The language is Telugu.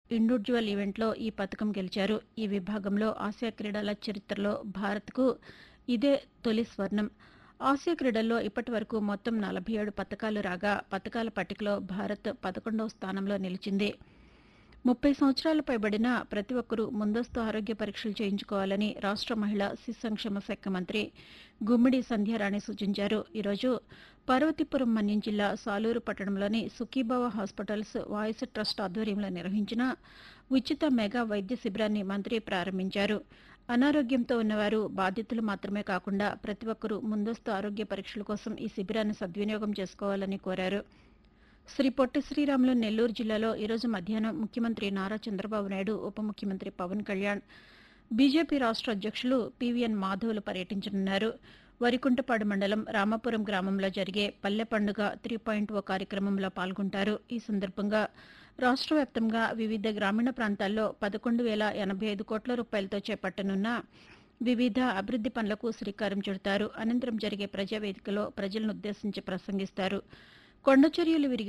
ఇండివిజువల్ ఈవెంట్లో ఈ పథకం గెలిచారు ఈ విభాగంలో ఆసియా క్రీడల చరిత్రలో భారత్కు ఇదే తొలి స్వర్ణం ఆసియా క్రీడల్లో ఇప్పటి వరకు మొత్తం నలభై ఏడు పథకాలు రాగా పథకాల పట్టికలో భారత్ పదకొండవ స్థానంలో నిలిచింది ముప్పై సంవత్సరాలు పైబడిన ప్రతి ఒక్కరూ ముందస్తు ఆరోగ్య పరీక్షలు చేయించుకోవాలని రాష్ట్ర మహిళా శిశు సంక్షేమ శాఖ మంత్రి గుమ్మిడి సంధ్యారాణి సూచించారు ఈరోజు పార్వతీపురం మన్యం జిల్లా సాలూరు పట్టణంలోని సుఖీభావ హాస్పిటల్స్ వాయిస్ ట్రస్ట్ ఆధ్వర్యంలో నిర్వహించిన ఉచిత మెగా వైద్య శిబిరాన్ని మంత్రి ప్రారంభించారు అనారోగ్యంతో ఉన్నవారు బాధితులు మాత్రమే కాకుండా ప్రతి ఒక్కరూ ముందస్తు ఆరోగ్య పరీక్షల కోసం ఈ శిబిరాన్ని సద్వినియోగం చేసుకోవాలని కోరారు శ్రీ పొట్టి శ్రీరాములు నెల్లూరు జిల్లాలో ఈరోజు మధ్యాహ్నం ముఖ్యమంత్రి నారా చంద్రబాబు నాయుడు ఉప ముఖ్యమంత్రి పవన్ కళ్యాణ్ బీజేపీ రాష్ట్ర అధ్యక్షులు పీవీఎన్ మాధవులు పర్యటించనున్నారు వరికుంటపాడు మండలం రామాపురం గ్రామంలో జరిగే పల్లె పండుగ త్రీ పాయింట్ ఓ కార్యక్రమంలో పాల్గొంటారు ఈ సందర్భంగా రాష్ట్ర వ్యాప్తంగా వివిధ గ్రామీణ ప్రాంతాల్లో పదకొండు వేల ఎనభై ఐదు కోట్ల రూపాయలతో చేపట్టనున్న వివిధ అభివృద్ది పనులకు శ్రీకారం చుడతారు అనంతరం జరిగే ప్రజావేదికలో ప్రజలను ఉద్దేశించి ప్రసంగిస్తారు కొండ చర్యలు విరిగి